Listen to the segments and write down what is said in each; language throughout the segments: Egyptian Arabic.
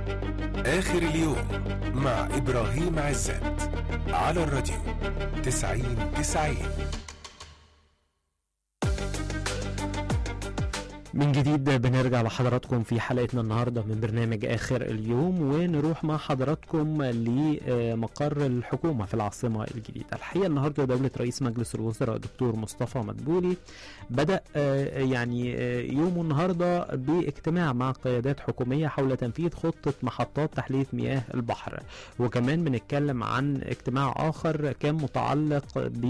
آخر اليوم مع إبراهيم عزت على الراديو تسعين تسعين من جديد بنرجع لحضراتكم في حلقتنا النهارده من برنامج اخر اليوم ونروح مع حضراتكم لمقر الحكومه في العاصمه الجديده. الحقيقه النهارده دوله رئيس مجلس الوزراء الدكتور مصطفى مدبولي بدا آه، يعني آه، يومه النهارده باجتماع مع قيادات حكوميه حول تنفيذ خطه محطات تحليه مياه البحر وكمان بنتكلم عن اجتماع اخر كان متعلق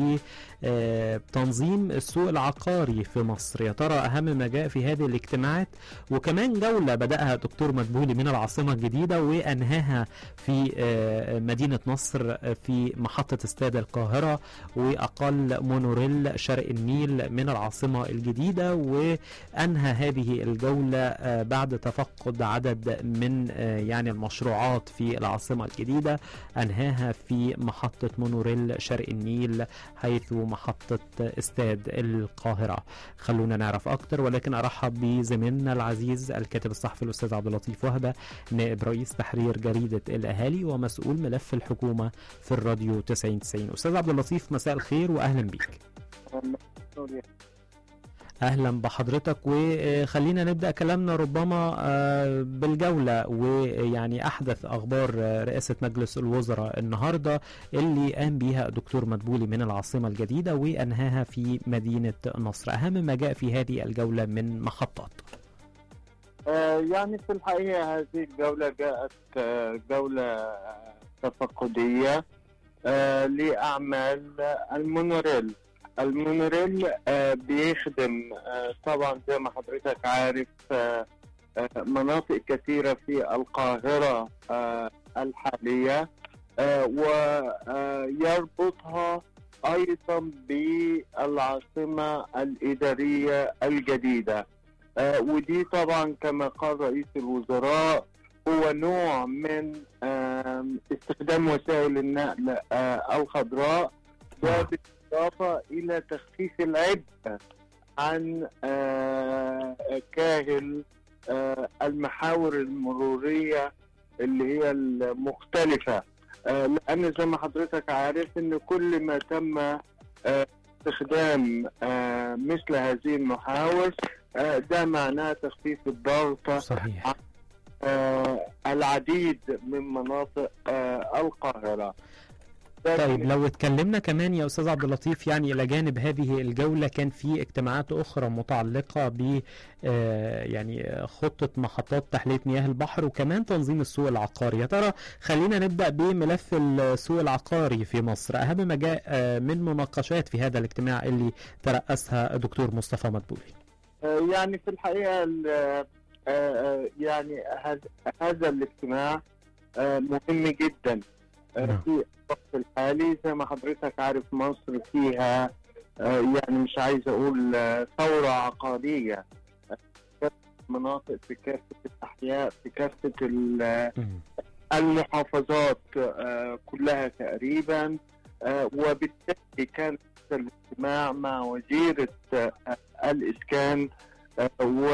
بتنظيم السوق العقاري في مصر يا ترى اهم ما جاء في هذه الاجتماعات وكمان جولة بدأها دكتور مدبولي من العاصمة الجديدة وأنهاها في آه، مدينة نصر في محطة استاد القاهرة وأقل مونوريل شرق النيل من العاصمة الجديدة وأنهى هذه الجولة آه، بعد تفقد عدد من آه، يعني المشروعات في العاصمة الجديدة أنهاها في محطة مونوريل شرق النيل حيث محطة استاد القاهرة خلونا نعرف أكتر ولكن أرحب بزميلنا العزيز الكاتب الصحفي الأستاذ عبد اللطيف وهبة نائب رئيس تحرير جريدة الأهالي ومسؤول ملف الحكومة في الراديو 9090 أستاذ عبد اللطيف مساء الخير وأهلا بيك اهلا بحضرتك وخلينا نبدا كلامنا ربما آه، بالجوله ويعني احدث اخبار آه، رئاسه مجلس الوزراء النهارده اللي قام بيها الدكتور مدبولي من العاصمه الجديده وانهاها في مدينه نصر اهم ما جاء في هذه الجوله من محطات آه، يعني في الحقيقة هذه الجولة جاءت آه، جولة تفقدية آه، لأعمال المونوريل المونوريل آه، بيخدم آه، طبعا زي ما حضرتك عارف آه، آه، مناطق كثيرة في القاهرة آه، الحالية ويربطها أيضا بالعاصمة الإدارية الجديدة آه، ودي طبعا كما قال رئيس الوزراء هو نوع من آم، استخدام وسائل النقل آه، الخضراء وبالإضافة إلى تخفيف العبء عن آه، كاهل آه، المحاور المرورية اللي هي المختلفة آه، لأن زي ما حضرتك عارف إن كل ما تم آه، استخدام آه، مثل هذه المحاور آه، ده معناه تخفيف الضغط صحيح آه، العديد من مناطق آه، القاهرة ده طيب لو اتكلمنا كمان يا استاذ عبد اللطيف يعني الى جانب هذه الجوله كان في اجتماعات اخرى متعلقه ب آه، يعني خطه محطات تحليه مياه البحر وكمان تنظيم السوق العقاري يا ترى خلينا نبدا بملف السوق العقاري في مصر اهم ما جاء آه، من مناقشات في هذا الاجتماع اللي ترأسها الدكتور مصطفى مدبولي آه، يعني في الحقيقة ال- آه، آه، يعني هذا- هذا الاجتماع آه، مهم جدا آه، نعم. في الوقت الحالي زي ما حضرتك عارف مصر فيها آه، يعني مش عايز أقول آه، ثورة عقارية آه، في كافة المناطق في كافة الأحياء في كافة ال- مم. المحافظات آه، كلها تقريبا آه، وبالتالي كان هذا الاجتماع مع وزيرة آه، الإسكان آه، و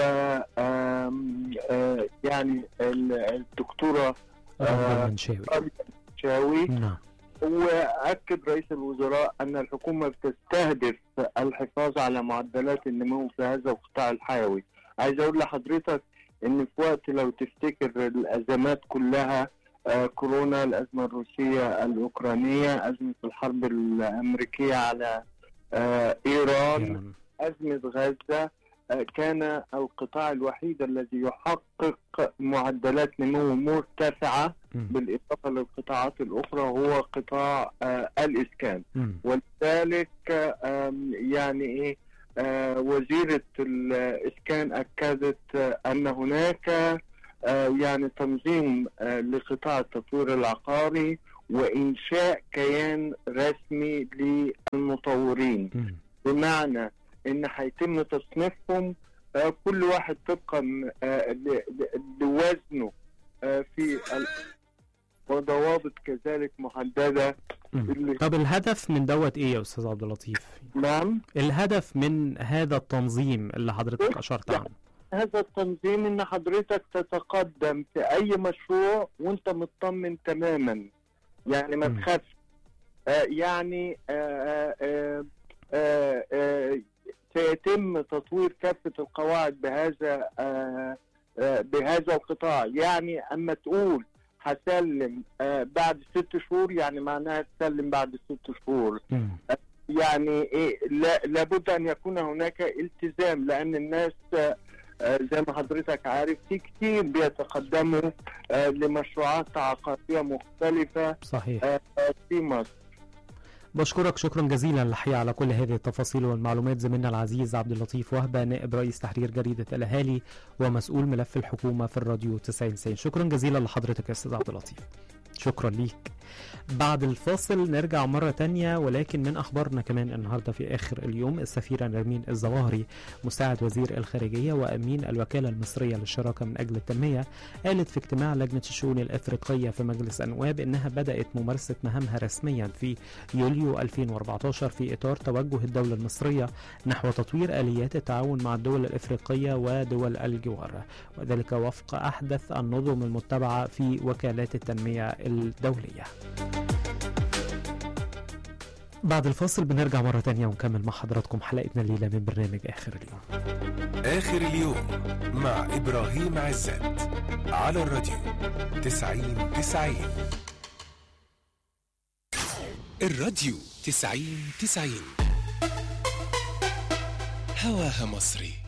آم، آه، يعني ال- الدكتورة رغم المنشاوي شاوي نعم واكد رئيس الوزراء ان الحكومه بتستهدف الحفاظ على معدلات النمو في هذا القطاع الحيوي. عايز اقول لحضرتك ان في وقت لو تفتكر الازمات كلها آه كورونا، الازمه الروسيه الاوكرانيه، ازمه الحرب الامريكيه على آه ايران، إيران. أزمة غزة آه، كان القطاع الوحيد الذي يحقق معدلات نمو مرتفعة مم. بالإضافة للقطاعات الأخرى هو قطاع آه، الإسكان مم. ولذلك آه، آم، يعني إيه آه، وزيرة الإسكان أكدت آه، أن هناك آه، يعني تنظيم آه، لقطاع التطوير العقاري وإنشاء كيان رسمي للمطورين مم. بمعنى ان هيتم تصنيفهم آه، كل واحد طبقا آه، ل- ل- لوزنه آه، في ال- وضوابط كذلك محدده مم. اللي طب الهدف من دوت ايه يا استاذ عبد اللطيف نعم الهدف من هذا التنظيم اللي حضرتك اشرت عنه هذا التنظيم ان حضرتك تتقدم في اي مشروع وانت مطمن تماما يعني ما مم. تخافش آه يعني آه آه آه آه سيتم تطوير كافة القواعد بهذا آه آه بهذا القطاع يعني اما تقول هسلم آه بعد ست شهور يعني معناها تسلم بعد ست شهور مم. يعني إيه لا لابد ان يكون هناك التزام لان الناس آه، آه، زي ما حضرتك عارف في كتير بيتقدموا آه، لمشروعات عقاريه مختلفه صحيح آه، آه، في مصر بشكرك شكرا جزيلا الحقيقه على كل هذه التفاصيل والمعلومات زميلنا العزيز عبد اللطيف وهبه نائب رئيس تحرير جريده الاهالي ومسؤول ملف الحكومه في الراديو 90 سنة شكرا جزيلا لحضرتك يا استاذ عبد اللطيف شكرا ليك بعد الفاصل نرجع مرة تانية ولكن من أخبارنا كمان النهاردة في آخر اليوم السفيرة نرمين الظواهري مساعد وزير الخارجية وأمين الوكالة المصرية للشراكة من أجل التنمية قالت في اجتماع لجنة الشؤون الأفريقية في مجلس النواب إنها بدأت ممارسة مهامها رسميا في يوليو 2014 في إطار توجه الدولة المصرية نحو تطوير آليات التعاون مع الدول الإفريقية ودول الجوار وذلك وفق أحدث النظم المتبعة في وكالات التنمية الدولية بعد الفاصل بنرجع مرة تانية ونكمل مع حضراتكم حلقتنا الليلة من برنامج آخر اليوم آخر اليوم مع إبراهيم عزت على الراديو تسعين تسعين الراديو تسعين تسعين هواها مصري